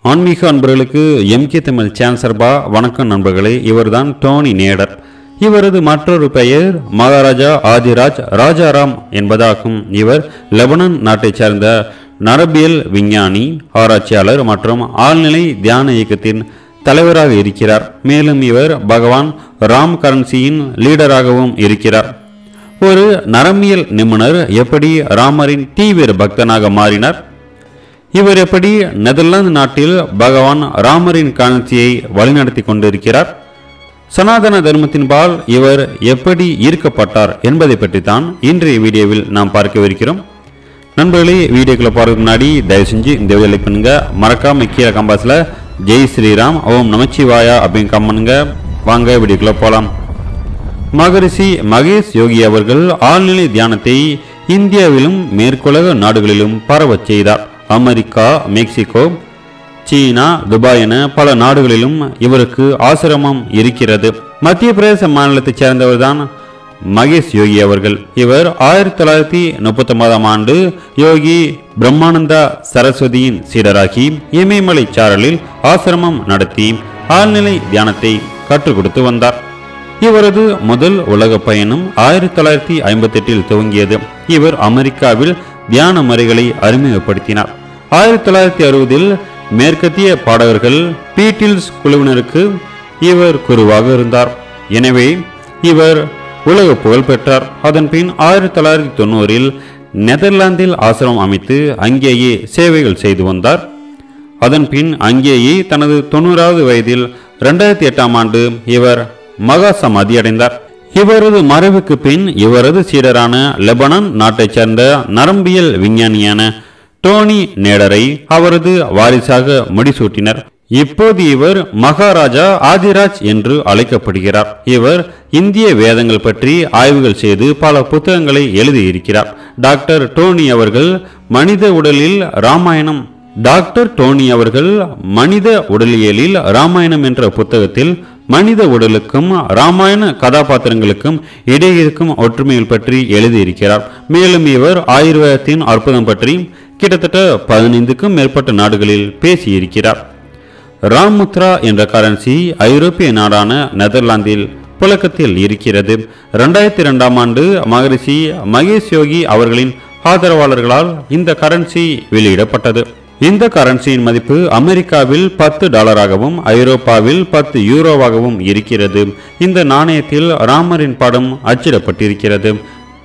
ஆன்மீக அன்பர்களுக்கு MK Tamil channel சார்பா வணக்கம் நண்பர்களே இவர்தான் டோனி நேடர் இவரது மற்றொரு பெயர் மகாராஜா ஆதிராஜ் ராஜாராம் என்பதாகும் இவர் லெபனான் நாட்டைச் சேர்ந்த நரபியல் விஞ்ஞானி ஆராய்ச்சியாளர் மற்றும் ஆழ்நிலை தியான இயக்கத்தின் தலைவராக இருக்கிறார் மேலும் இவர் பகவான் ராம் கரன்சியின் லீடராகவும் இருக்கிறார் ஒரு நரம்பியல் நிபுணர் எப்படி ராமரின் தீவிர பக்தனாக மாறினார் இவர் எப்படி நெதர்லாந்து நாட்டில் பகவான் ராமரின் காணொலியை வழிநடத்தி கொண்டிருக்கிறார் சனாதன தர்மத்தின்பால் இவர் எப்படி ஈர்க்கப்பட்டார் என்பதை பற்றி தான் இன்றைய வீடியோவில் நாம் பார்க்கவிருக்கிறோம் நண்பர்களே வீடியோக்குள்ள போறதுக்கு முன்னாடி தயவு செஞ்சு இந்த வீடியோ லைக் பண்ணுங்க மறக்காம கீழே கம்பாஸில் ஜெய் ஸ்ரீராம் ஓம் நமச்சிவாயா அப்படின்னு கம்மனுங்க வாங்க வீடியோக்குள்ள போகலாம் மகரிஷி மகேஷ் யோகி அவர்கள் ஆழ்நிலை தியானத்தை இந்தியாவிலும் மேற்குலக நாடுகளிலும் பரவச் செய்தார் அமெரிக்கா மெக்சிகோ சீனா துபாய் என பல நாடுகளிலும் இவருக்கு ஆசிரமம் இருக்கிறது மத்திய பிரதேச மாநிலத்தைச் சேர்ந்தவர்தான் மகேஷ் யோகி அவர்கள் இவர் ஆயிரத்தி தொள்ளாயிரத்தி முப்பத்தி ஒன்பதாம் ஆண்டு யோகி பிரம்மானந்தா சரஸ்வதியின் சீடராகி இமயமலை சாரலில் ஆசிரமம் நடத்தி ஆழ்நிலை தியானத்தை கற்றுக் கொடுத்து வந்தார் இவரது முதல் உலக பயணம் ஆயிரத்தி தொள்ளாயிரத்தி ஐம்பத்தி எட்டில் துவங்கியது இவர் அமெரிக்காவில் தியான முறைகளை அறிமுகப்படுத்தினார் ஆயிரத்தி தொள்ளாயிரத்தி அறுபதில் மேற்கத்திய பாடகர்கள் பீட்டில்ஸ் குழுவினருக்கு இவர் குருவாக இருந்தார் எனவே இவர் உலக புகழ் பெற்றார் அதன் பின் ஆயிரத்தி தொள்ளாயிரத்தி தொண்ணூறில் நெதர்லாந்தில் ஆசிரமம் அமைத்து அங்கேயே சேவைகள் செய்து வந்தார் அதன் பின் அங்கேயே தனது தொண்ணூறாவது வயதில் இரண்டாயிரத்தி எட்டாம் ஆண்டு இவர் மகா சமாதி அடைந்தார் இவரது மறைவுக்கு பின் இவரது சீடரான லெபனான் நாட்டைச் சேர்ந்த நரம்பியல் விஞ்ஞானியான டோனி நேடரை அவரது வாரிசாக முடிசூட்டினர் இப்போது இவர் மகாராஜா ஆதிராஜ் என்று அழைக்கப்படுகிறார் இவர் இந்திய வேதங்கள் பற்றி ஆய்வுகள் செய்து பல புத்தகங்களை எழுதியிருக்கிறார் டாக்டர் டோனி அவர்கள் மனித உடலில் ராமாயணம் டாக்டர் டோனி அவர்கள் மனித உடலியலில் ராமாயணம் என்ற புத்தகத்தில் மனித உடலுக்கும் ராமாயண கதாபாத்திரங்களுக்கும் இடையே இருக்கும் ஒற்றுமைகள் பற்றி எழுதியிருக்கிறார் மேலும் இவர் ஆயுர்வேதத்தின் அற்புதம் பற்றி கிட்டத்தட்ட பதினைந்துக்கும் மேற்பட்ட நாடுகளில் பேசியிருக்கிறார் ராமுத்ரா என்ற கரன்சி ஐரோப்பிய நாடான நெதர்லாந்தில் புழக்கத்தில் இருக்கிறது ரெண்டாயிரத்தி ரெண்டாம் ஆண்டு மகரிஷி மகேஷ் யோகி அவர்களின் ஆதரவாளர்களால் இந்த கரன்சி வெளியிடப்பட்டது இந்த கரன்சியின் மதிப்பு அமெரிக்காவில் பத்து டாலராகவும் ஐரோப்பாவில் பத்து யூரோவாகவும் இருக்கிறது இந்த நாணயத்தில் ராமரின் படம் அச்சிடப்பட்டிருக்கிறது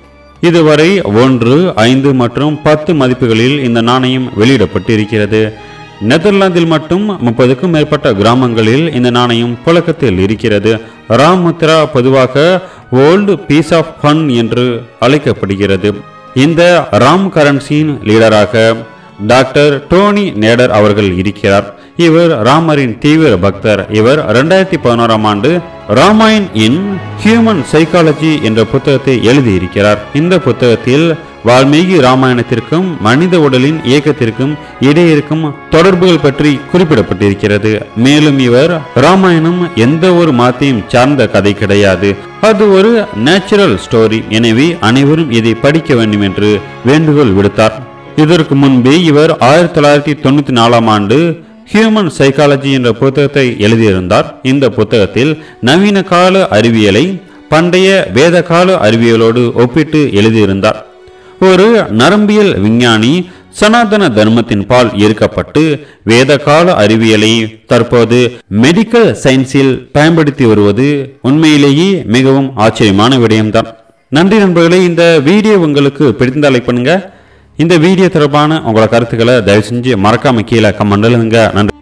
இதுவரை ஒன்று ஐந்து மற்றும் பத்து மதிப்புகளில் இந்த நாணயம் வெளியிடப்பட்டிருக்கிறது நெதர்லாந்தில் மட்டும் முப்பதுக்கும் மேற்பட்ட கிராமங்களில் இந்த நாணயம் புழக்கத்தில் இருக்கிறது ராமுத்ரா பொதுவாக ஓல்டு பீஸ் ஆஃப் ஃபன் என்று அழைக்கப்படுகிறது இந்த ராம் கரன்சியின் லீடராக டாக்டர் டோனி நேடர் அவர்கள் இருக்கிறார் இவர் ராமரின் தீவிர பக்தர் இவர் இரண்டாயிரத்தி பதினோராம் ஆண்டு ராமாயண் இன் ஹியூமன் சைக்காலஜி என்ற புத்தகத்தை எழுதியிருக்கிறார் இந்த புத்தகத்தில் வால்மீகி ராமாயணத்திற்கும் மனித உடலின் இயக்கத்திற்கும் இடையே இருக்கும் தொடர்புகள் பற்றி குறிப்பிடப்பட்டிருக்கிறது மேலும் இவர் ராமாயணம் எந்த ஒரு மாத்தையும் சார்ந்த கதை கிடையாது அது ஒரு நேச்சுரல் ஸ்டோரி எனவே அனைவரும் இதை படிக்க வேண்டும் என்று வேண்டுகோள் விடுத்தார் இதற்கு முன்பே இவர் ஆயிரத்தி தொள்ளாயிரத்தி தொண்ணூத்தி நாலாம் ஆண்டு ஹியூமன் சைக்காலஜி என்ற புத்தகத்தை எழுதியிருந்தார் இந்த புத்தகத்தில் நவீன கால அறிவியலை பண்டைய வேத கால அறிவியலோடு ஒப்பிட்டு எழுதியிருந்தார் ஒரு நரம்பியல் விஞ்ஞானி சனாதன தர்மத்தின் பால் ஈர்க்கப்பட்டு வேத கால அறிவியலை தற்போது மெடிக்கல் சயின்ஸில் பயன்படுத்தி வருவது உண்மையிலேயே மிகவும் ஆச்சரியமான விடயம்தான் நன்றி நண்பர்களே இந்த வீடியோ உங்களுக்கு பிடித்திருந்தால் லைக் பண்ணுங்க இந்த வீடியோ தொடர்பான உங்களோட கருத்துக்களை தயவு செஞ்சு மறக்காம கீழே கமெண்ட் எழுதுங்க நன்றி